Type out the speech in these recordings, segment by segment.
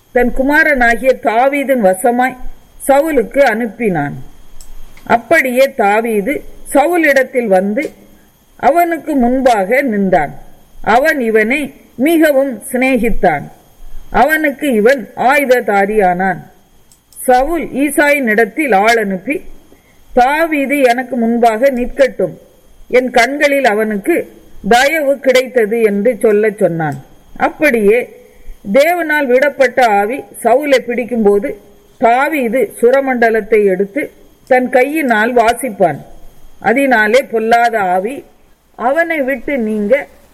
தன் குமாரனாகிய தாவீதின் வசமாய் சவுலுக்கு அனுப்பினான் அப்படியே தாவீது சவுலிடத்தில் வந்து அவனுக்கு முன்பாக நின்றான் அவன் இவனை மிகவும் சிநேகித்தான் அவனுக்கு இவன் ஆயுததாரியானான் சவுல் ஈசாயினிடத்தில் ஆள் அனுப்பி தாவீது எனக்கு முன்பாக நிற்கட்டும் என் கண்களில் அவனுக்கு தயவு கிடைத்தது என்று சொல்லச் சொன்னான் அப்படியே தேவனால் விடப்பட்ட ஆவி சவுலை பிடிக்கும்போது தாவீது சுரமண்டலத்தை எடுத்து தன் கையினால் வாசிப்பான் அதனாலே பொல்லாத ஆவி அவனை விட்டு நீங்க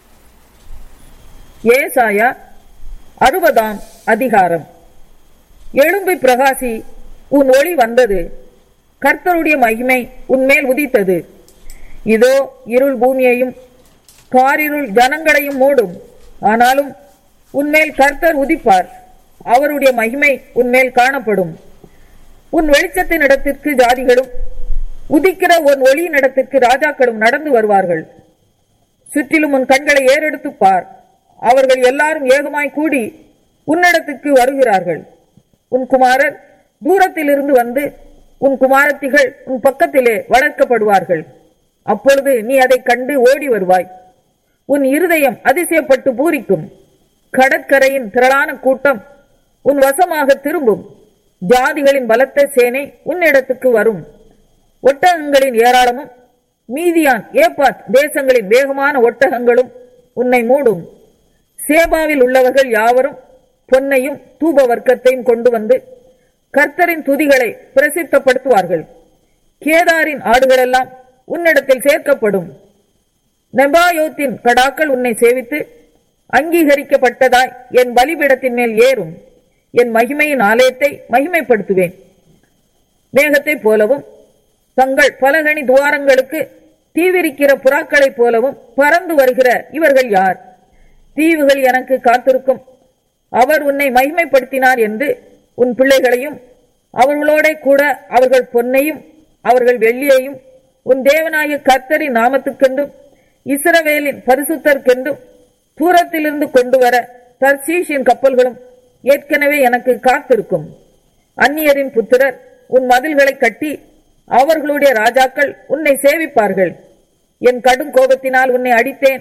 ஏசாயா அறுபதாம் அதிகாரம் எழும்பி பிரகாசி உன் ஒளி வந்தது கர்த்தருடைய மகிமை உன்மேல் உதித்தது இதோ இருள் பூமியையும் காரிருள் ஜனங்களையும் மூடும் ஆனாலும் உன்மேல் கர்த்தர் உதிப்பார் அவருடைய மகிமை உன்மேல் காணப்படும் உன் வெளிச்சத்தின் இடத்திற்கு ஜாதிகளும் உதிக்கிற உன் ஒளியின் இடத்திற்கு ராஜாக்களும் நடந்து வருவார்கள் சுற்றிலும் உன் கண்களை ஏறெடுத்து பார் அவர்கள் எல்லாரும் ஏகமாய் கூடி உன்னிடத்துக்கு வருகிறார்கள் உன் குமாரர் தூரத்திலிருந்து வந்து உன் குமாரத்திகள் உன் பக்கத்திலே வளர்க்கப்படுவார்கள் அப்பொழுது நீ அதை கண்டு ஓடி வருவாய் உன் இருதயம் அதிசயப்பட்டு பூரிக்கும் கடற்கரையின் திரளான கூட்டம் உன் வசமாக திரும்பும் ஜாதிகளின் பலத்த சேனை உன்னிடத்துக்கு வரும் ஒட்டகங்களின் ஏராளமும் மீதியான் ஏப்பாத் தேசங்களின் வேகமான ஒட்டகங்களும் உன்னை மூடும் சேபாவில் உள்ளவர்கள் யாவரும் பொன்னையும் தூப வர்க்கத்தையும் கொண்டு வந்து கர்த்தரின் துதிகளை பிரசித்தப்படுத்துவார்கள் கேதாரின் ஆடுகளெல்லாம் உன்னிடத்தில் சேர்க்கப்படும் நெபாயோத்தின் கடாக்கள் உன்னை சேவித்து அங்கீகரிக்கப்பட்டதாய் என் பலிபீடத்தின் மேல் ஏறும் என் மகிமையின் ஆலயத்தை மகிமைப்படுத்துவேன் மேகத்தைப் போலவும் தங்கள் பலகணி துவாரங்களுக்கு தீவிரிக்கிற புறாக்களைப் போலவும் பறந்து வருகிற இவர்கள் யார் தீவுகள் எனக்கு காத்திருக்கும் அவர் உன்னை மகிமைப்படுத்தினார் என்று உன் பிள்ளைகளையும் அவர்களோட கூட அவர்கள் பொன்னையும் அவர்கள் வெள்ளியையும் உன் தேவனாகிய கர்த்தரின் நாமத்துக்கென்றும் இஸ்ரவேலின் பரிசுத்தற்கென்றும் தூரத்திலிருந்து கொண்டு வர தர்சீஷின் கப்பல்களும் ஏற்கனவே எனக்கு காத்திருக்கும் அந்நியரின் புத்திரர் உன் மதில்களை கட்டி அவர்களுடைய ராஜாக்கள் உன்னை சேவிப்பார்கள் என் கடும் கோபத்தினால் உன்னை அடித்தேன்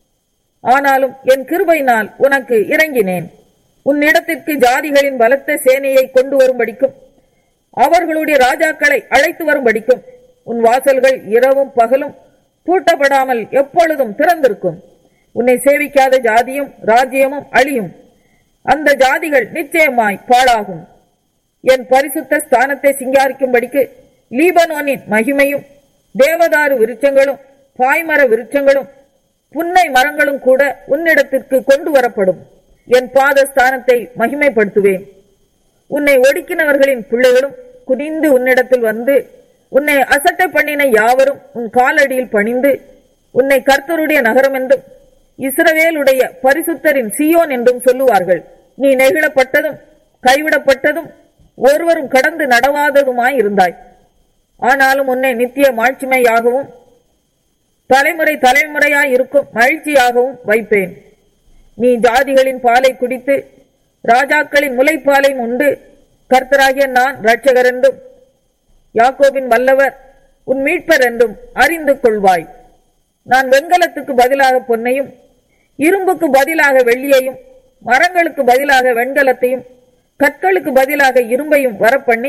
ஆனாலும் என் கிருபையினால் உனக்கு இறங்கினேன் உன்னிடத்திற்கு ஜாதிகளின் பலத்த சேனையை கொண்டு வரும்படிக்கும் அவர்களுடைய ராஜாக்களை அழைத்து வரும்படிக்கும் உன் வாசல்கள் இரவும் பகலும் பூட்டப்படாமல் எப்பொழுதும் திறந்திருக்கும் உன்னை சேவிக்காத ஜாதியும் ராஜ்யமும் அழியும் அந்த ஜாதிகள் நிச்சயமாய் பாழாகும் என் பரிசுத்த ஸ்தானத்தை சிங்காரிக்கும்படிக்கு லீபனோனின் மகிமையும் தேவதாரு விருட்சங்களும் பாய்மர விருட்சங்களும் புன்னை மரங்களும் கூட உன்னிடத்திற்கு கொண்டு வரப்படும் என் பாதஸ்தானத்தை மகிமைப்படுத்துவேன் உன்னை ஒடுக்கினவர்களின் பிள்ளைகளும் குனிந்து உன்னிடத்தில் வந்து உன்னை அசட்டை பண்ணின யாவரும் உன் காலடியில் பணிந்து உன்னை கர்த்தருடைய நகரம் என்றும் இஸ்ரவேலுடைய பரிசுத்தரின் சியோன் என்றும் சொல்லுவார்கள் நீ நெகிழப்பட்டதும் கைவிடப்பட்டதும் ஒருவரும் கடந்து நடவாததுமாய் இருந்தாய் ஆனாலும் உன்னை நித்திய மாட்சிமையாகவும் தலைமுறை தலைமுறையாய் இருக்கும் மகிழ்ச்சியாகவும் வைப்பேன் நீ ஜாதிகளின் பாலை குடித்து ராஜாக்களின் முலைப்பாலையும் உண்டு கர்த்தராகிய நான் இரட்சகர் என்றும் யாக்கோபின் வல்லவர் உன் மீட்பர் என்றும் அறிந்து கொள்வாய் நான் வெண்கலத்துக்கு பதிலாக பொன்னையும் இரும்புக்கு பதிலாக வெள்ளியையும் மரங்களுக்கு பதிலாக வெண்கலத்தையும் கற்களுக்கு பதிலாக இரும்பையும் வரப்பண்ணி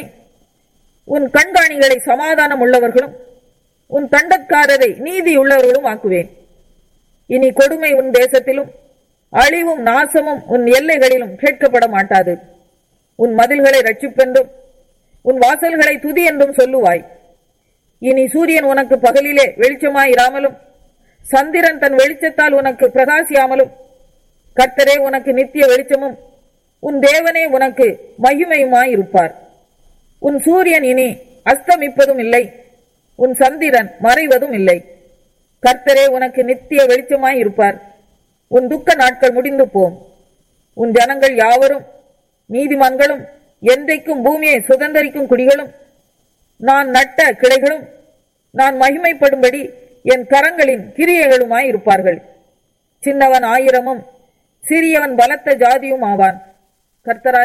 உன் கண்காணிகளை சமாதானம் உள்ளவர்களும் உன் தண்டக்காரரை நீதி உள்ளவர்களும் ஆக்குவேன் இனி கொடுமை உன் தேசத்திலும் அழிவும் நாசமும் உன் எல்லைகளிலும் கேட்கப்பட மாட்டாது உன் மதில்களை ரட்சிப்பென்றும் உன் வாசல்களை துதி என்றும் சொல்லுவாய் இனி சூரியன் உனக்கு பகலிலே வெளிச்சமாயிராமலும் சந்திரன் தன் வெளிச்சத்தால் உனக்கு பிரகாசியாமலும் கர்த்தரே உனக்கு நித்திய வெளிச்சமும் உன் தேவனே உனக்கு மகிமையுமாயிருப்பார் உன் சூரியன் இனி அஸ்தமிப்பதும் இல்லை உன் சந்திரன் மறைவதும் இல்லை கர்த்தரே உனக்கு நித்திய வெளிச்சமாய் இருப்பார் உன் துக்க நாட்கள் முடிந்து போம் உன் ஜனங்கள் யாவரும் நீதிமான்களும் என்றைக்கும் பூமியை சுதந்தரிக்கும் குடிகளும் நான் நட்ட கிளைகளும் நான் மகிமைப்படும்படி என் கரங்களின் கிரியைகளுமாய் இருப்பார்கள் சின்னவன் ஆயிரமும் சிறியவன் பலத்த ஜாதியும் ஆவான் கர்த்தராய்